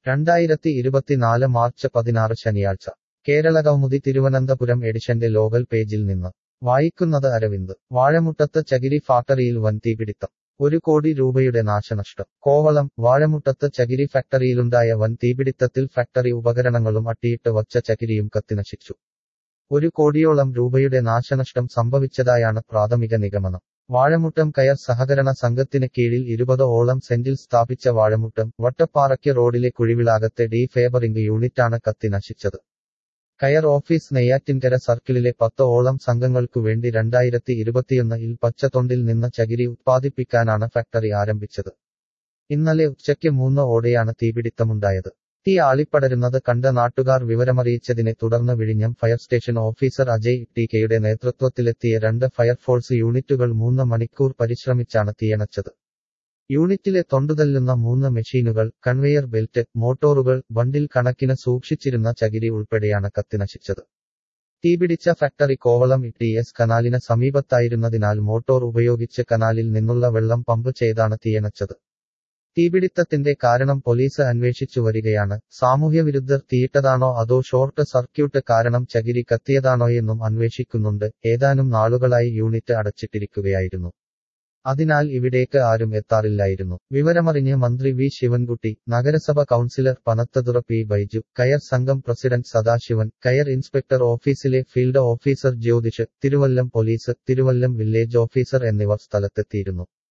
രണ്ടായിരത്തി ഇരുപത്തിനാല് മാർച്ച് പതിനാറ് ശനിയാഴ്ച കേരളകൗമുദി തിരുവനന്തപുരം എഡിഷന്റെ ലോകൽ പേജിൽ നിന്ന് വായിക്കുന്നത് അരവിന്ദ് വാഴമുട്ടത്ത് ചകിരി ഫാക്ടറിയിൽ വൻ തീപിടിത്തം ഒരു കോടി രൂപയുടെ നാശനഷ്ടം കോവളം വാഴമുട്ടത്ത് ചകിരി ഫാക്ടറിയിലുണ്ടായ വൻ തീപിടിത്തത്തിൽ ഫാക്ടറി ഉപകരണങ്ങളും അട്ടിയിട്ട് വച്ച ചകിരിയും കത്തിനശിച്ചു ഒരു കോടിയോളം രൂപയുടെ നാശനഷ്ടം സംഭവിച്ചതായാണ് പ്രാഥമിക നിഗമനം വാഴമുട്ടം കയർ സഹകരണ സംഘത്തിന് കീഴിൽ ഇരുപത് ഓളം സെന്റിൽ സ്ഥാപിച്ച വാഴമുട്ടം വട്ടപ്പാറയ്ക്ക് റോഡിലെ കുഴിവിളാകത്തെ ഡീ ഫേബറിംഗ് യൂണിറ്റാണ് കത്തി നശിച്ചത് കയർ ഓഫീസ് നെയ്യാറ്റിൻകര സർക്കിളിലെ പത്ത് ഓളം സംഘങ്ങൾക്കു വേണ്ടി രണ്ടായിരത്തി ഇരുപത്തിയൊന്നിൽ പച്ചത്തൊണ്ടിൽ നിന്ന് ചകിരി ഉത്പാദിപ്പിക്കാനാണ് ഫാക്ടറി ആരംഭിച്ചത് ഇന്നലെ ഉച്ചയ്ക്ക് മൂന്ന് ഓടെയാണ് തീപിടിത്തമുണ്ടായത് തീ ആളിപ്പടരുന്നത് കണ്ട നാട്ടുകാർ വിവരമറിയിച്ചതിനെ തുടർന്ന് വിഴിഞ്ഞം fire station officer Ajay T കെയുടെ നേതൃത്വത്തിലെത്തിയ രണ്ട് ഫയർഫോഴ്സ് യൂണിറ്റുകൾ മൂന്ന് മണിക്കൂർ പരിശ്രമിച്ചാണ് തീയണച്ചത് യൂണിറ്റിലെ തൊണ്ടുതല്ലുന്ന മൂന്ന് മെഷീനുകൾ കൺവെയർ ബെൽറ്റ് മോട്ടോറുകൾ ബണ്ടിൽ കണക്കിന് സൂക്ഷിച്ചിരുന്ന ചകിരി ഉൾപ്പെടെയാണ് കത്തിനശിച്ചത് തീപിടിച്ച ഫാക്ടറി കോവളം ടി എസ് കനാലിന് സമീപത്തായിരുന്നതിനാൽ മോട്ടോർ ഉപയോഗിച്ച് കനാലിൽ നിന്നുള്ള വെള്ളം പമ്പ് ചെയ്താണ് തീയണച്ചത് തീപിടിത്തത്തിന്റെ കാരണം പോലീസ് അന്വേഷിച്ചു വരികയാണ് സാമൂഹ്യവിരുദ്ധർ തീയിട്ടതാണോ അതോ ഷോർട്ട് സർക്യൂട്ട് കാരണം ചകിരി കത്തിയതാണോയെന്നും അന്വേഷിക്കുന്നുണ്ട് ഏതാനും നാളുകളായി യൂണിറ്റ് അടച്ചിട്ടിരിക്കുകയായിരുന്നു അതിനാൽ ഇവിടേക്ക് ആരും എത്താറില്ലായിരുന്നു വിവരമറിഞ്ഞ് മന്ത്രി വി ശിവൻകുട്ടി നഗരസഭ കൌൺസിലർ പനത്തതുറ പി ബൈജു കയർ സംഘം പ്രസിഡന്റ് സദാശിവൻ കയർ ഇൻസ്പെക്ടർ ഓഫീസിലെ field officer Jyothish Thiruvallam police Thiruvallam village officer എന്നിവർ സ്ഥലത്തെത്തിയിരുന്നു